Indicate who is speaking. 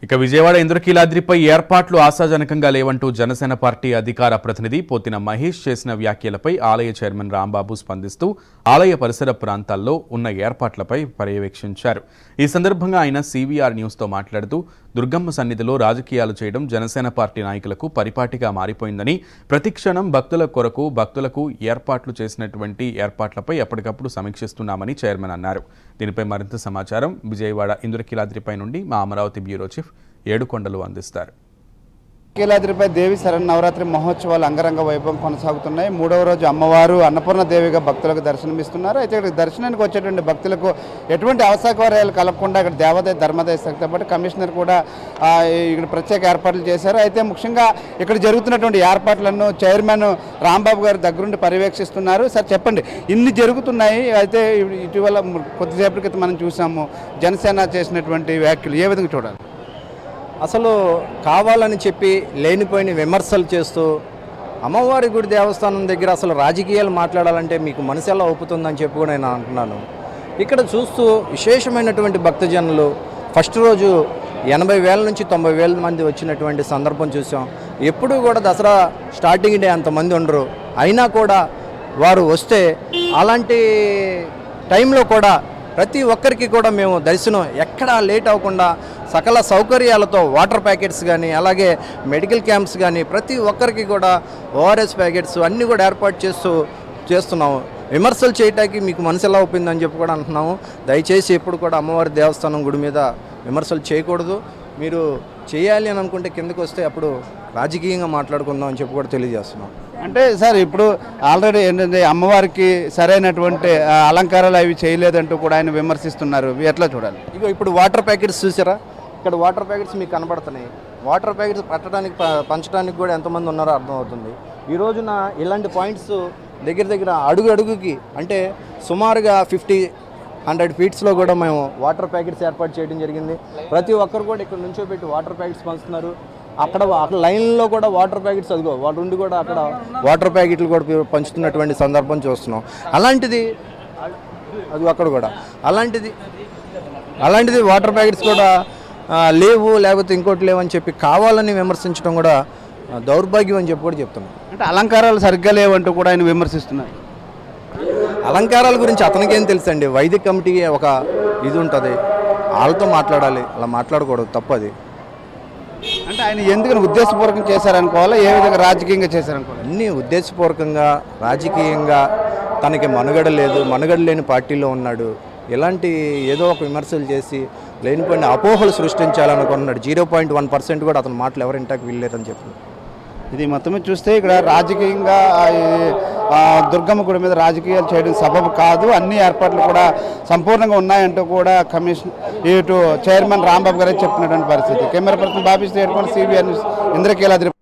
Speaker 1: ఇక విజయవాడ ఇంద్రకీలాద్రిపై ఏర్పాట్లు ఆశాజనకంగా లేవంటూ జనసేన పార్టీ అధికార ప్రతినిధి పోతిన మహేష్ చేసిన వ్యాఖ్యలపై ఆలయ చైర్మన్ రాంబాబు స్పందిస్తూ ఆలయ పరిసర ప్రాంతాల్లో ఉన్న ఏర్పాట్లపై పర్యవేక్షించారు ఈ సందర్భంగా ఆయన సివిఆర్ న్యూస్తో మాట్లాడుతూ దుర్గమ్మ సన్నిధిలో రాజకీయాలు చేయడం జనసేన పార్టీ నాయకులకు పరిపాటిగా మారిపోయిందని ప్రతిక్షణం భక్తుల కొరకు భక్తులకు ఏర్పాట్లు చేసినటువంటి ఏర్పాట్లపై ఎప్పటికప్పుడు సమీక్షిస్తున్నామని చైర్మన్ అన్నారు దీనిపై మరింత సమాచారం విజయవాడ ఇంద్రకీలాద్రిపై నుండి మా అమరావతి బ్యూరో చీఫ్ ఏడుకొండలు అందిస్తారు
Speaker 2: కీలాద్రిపై దేవి శరణ్ నవరాత్రి మహోత్సవాలు అంగరంగ వైభవం కొనసాగుతున్నాయి మూడవ రోజు అమ్మవారు అన్నపూర్ణ దేవిగా భక్తులకు దర్శనమిస్తున్నారు అయితే ఇక్కడ దర్శనానికి వచ్చేటువంటి భక్తులకు ఎటువంటి అవసరకార్యాలు కలగకుండా ఇక్కడ దేవాదాయ ధర్మాదాయ శాఖ పాటు కమిషనర్ కూడా ఆ, ఇక్కడ ప్రత్యేక ఏర్పాట్లు చేశారు అయితే ముఖ్యంగా ఇక్కడ జరుగుతున్నటువంటి ఏర్పాట్లను చైర్మన్ రాంబాబు గారు దగ్గరుండి పర్యవేక్షిస్తున్నారు సార్ చెప్పండి ఇన్ని జరుగుతున్నాయి అయితే ఇటీవల కొద్దిసేపటి క్రితం మనం చూసాము జనసేన చేసినటువంటి వ్యాఖ్యలు ఏ విధంగా చూడాలి
Speaker 3: అసలు కావాలని చెప్పి లేనిపోయిన విమర్శలు చేస్తూ అమ్మవారి గుడి దేవస్థానం దగ్గర అసలు రాజకీయాలు మాట్లాడాలంటే మీకు మనసు ఎలా ఒప్పుతుందని చెప్పి కూడా నేను అంటున్నాను ఇక్కడ చూస్తూ విశేషమైనటువంటి భక్తజనులు ఫస్ట్ రోజు ఎనభై వేల నుంచి తొంభై వేల మంది వచ్చినటువంటి సందర్భం చూసాం ఎప్పుడూ కూడా దసరా స్టార్టింగ్ డే అంతమంది ఉండరు అయినా కూడా వారు వస్తే అలాంటి టైంలో కూడా ప్రతి ఒక్కరికి కూడా మేము దర్శనం ఎక్కడా లేట్ అవ్వకుండా సకల సౌకర్యాలతో వాటర్ ప్యాకెట్స్ కానీ అలాగే మెడికల్ క్యాంప్స్ కానీ ప్రతి ఒక్కరికి కూడా ఓఆర్ఎస్ ప్యాకెట్స్ అన్నీ కూడా ఏర్పాటు చేస్తూ చేస్తున్నాము విమర్శలు చేయటానికి మీకు మనసు ఎలా ఒప్పిందని చెప్పి కూడా అంటున్నాము దయచేసి ఎప్పుడు కూడా అమ్మవారి దేవస్థానం గుడి మీద విమర్శలు చేయకూడదు మీరు చేయాలి అని అనుకుంటే కిందకు వస్తే అప్పుడు రాజకీయంగా మాట్లాడుకుందాం అని చెప్పి కూడా తెలియజేస్తున్నాం
Speaker 2: అంటే సార్ ఇప్పుడు ఆల్రెడీ ఏంటంటే అమ్మవారికి సరైనటువంటి ఆ, అలంకారాలు అవి చేయలేదంటూ కూడా ఆయన విమర్శిస్తున్నారు ఇవి ఎట్లా చూడాలి
Speaker 3: ఇగో ఇప్పుడు వాటర్ ప్యాకెట్స్ చూసారా ఇక్కడ వాటర్ ప్యాకెట్స్ మీకు కనబడుతున్నాయి వాటర్ ప్యాకెట్స్ పట్టడానికి ప- పంచడానికి కూడా ఎంతమంది ఉన్నారో అర్థమవుతుంది ఈ రోజున ఇలాంటి పాయింట్స్ దగ్గర దగ్గర అడుగు అడుగుకి అంటే సుమారుగా ఫిఫ్టీ హండ్రెడ్ ఫీట్స్లో కూడా మేము వాటర్ ప్యాకెట్స్ ఏర్పాటు చేయడం జరిగింది ప్రతి ఒక్కరు కూడా ఇక్కడ నుంచో పెట్టి వాటర్ ప్యాకెట్స్ పంచుతున్నారు అక్కడ అక్కడ లైన్లో కూడా వాటర్ ప్యాకెట్స్ అదిగో వాళ్ళు ఉండి కూడా అక్కడ వాటర్ ప్యాకెట్లు కూడా పంచుతున్నటువంటి సందర్భం చూస్తున్నాం అలాంటిది అది అక్కడ కూడా అలాంటిది అలాంటిది వాటర్ ప్యాకెట్స్ కూడా ఆ, లేవు లేకపోతే ఇంకోటి లేవు అని చెప్పి కావాలని విమర్శించడం కూడా ఆ, దౌర్భాగ్యం అని చెప్పి కూడా చెప్తున్నాం
Speaker 2: అంటే అలంకారాలు సరిగ్గా లేవంటూ కూడా ఆయన విమర్శిస్తున్నారు
Speaker 3: అలంకారాల గురించి అతనికేం తెలుసండి వైదిక కమిటీ ఒక ఇది ఉంటుంది వాళ్ళతో మాట్లాడాలి అలా మాట్లాడకూడదు తప్పది
Speaker 2: అంటే ఆయన ఎందుకని ఉద్దేశపూర్వకం చేశారనుకోవాలా ఏ విధంగా రాజకీయంగా చేశారనుకోవాలి
Speaker 3: అన్నీ ఉద్దేశపూర్వకంగా రాజకీయంగా తనకి మనుగడ లేదు మనుగడ లేని పార్టీలో ఉన్నాడు ఇలాంటి ఏదో ఒక విమర్శలు చేసి లేనిపోయిన అపోహలు సృష్టించాలనుకున్నాడు జీరో పాయింట్ వన్ పర్సెంట్ కూడా అతని మాటలు ఎవరు ఇంటాకి వీల్లేదని చెప్పి
Speaker 2: ఇది మొత్తం మీద చూస్తే ఇక్కడ రాజకీయంగా ఆ, ఈ, ఆ, దుర్గమ్మ గుడి మీద రాజకీయాలు చేయడం సబబు కాదు అన్ని ఏర్పాట్లు కూడా సంపూర్ణంగా ఉన్నాయంటూ కూడా కమిషన్ ఇటు చైర్మన్ రాంబాబు గారే చెప్పినటువంటి పరిస్థితి camera person Bobby state CBR news Indrakeeladri